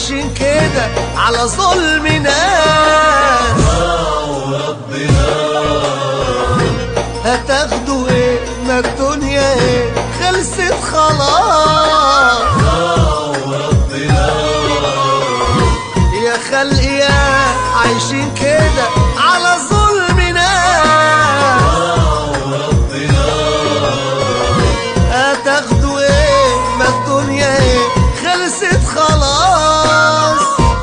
عايشين كده على ظلمنا هتاخدوا ايه ما الدنيا ايه خلصت خلاص يا خلق يا عايشين كده على ظلمنا هتاخدوا ايه ما الدنيا ايه خلصت خلاص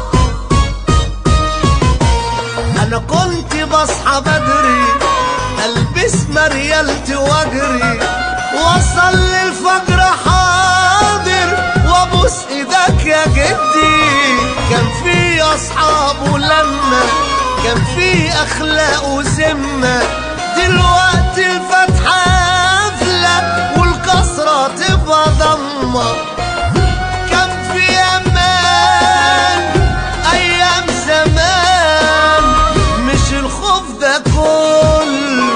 انا كنت بصحى بدري البس مريالتي واجري وصل للفجر حاضر وابوس ايدك يا جدي كان في اصحاب ولما كان في اخلاق وذمه دلوقتي الفتحه قافله والكسره تبقى ضمه كان في امان ايام زمان مش الخوف ده كله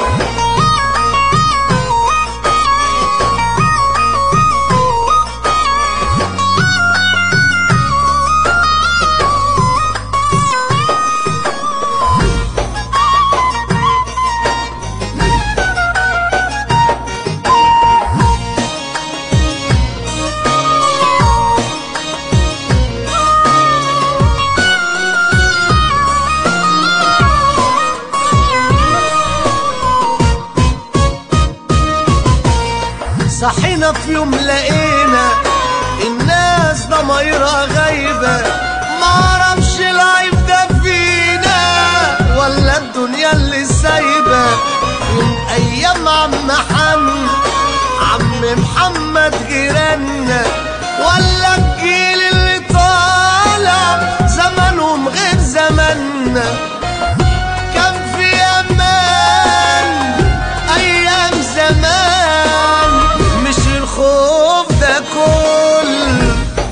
صحينا في يوم لقينا الناس ضمايرها غايبة معرفش العيب ده فينا ولا الدنيا اللي سايبة من أيام عم محمد عم محمد جيراننا ولا الجيل اللي طالع زمانهم غير زماننا كان في امان ايام زمان مش الخوف ده كل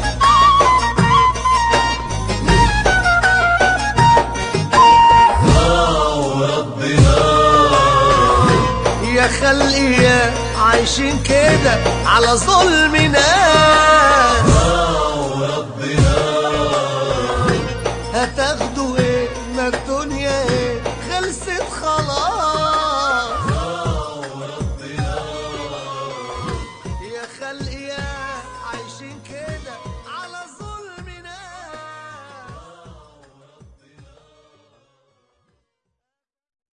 يا خلقي يا عايشين كده على ظلمنا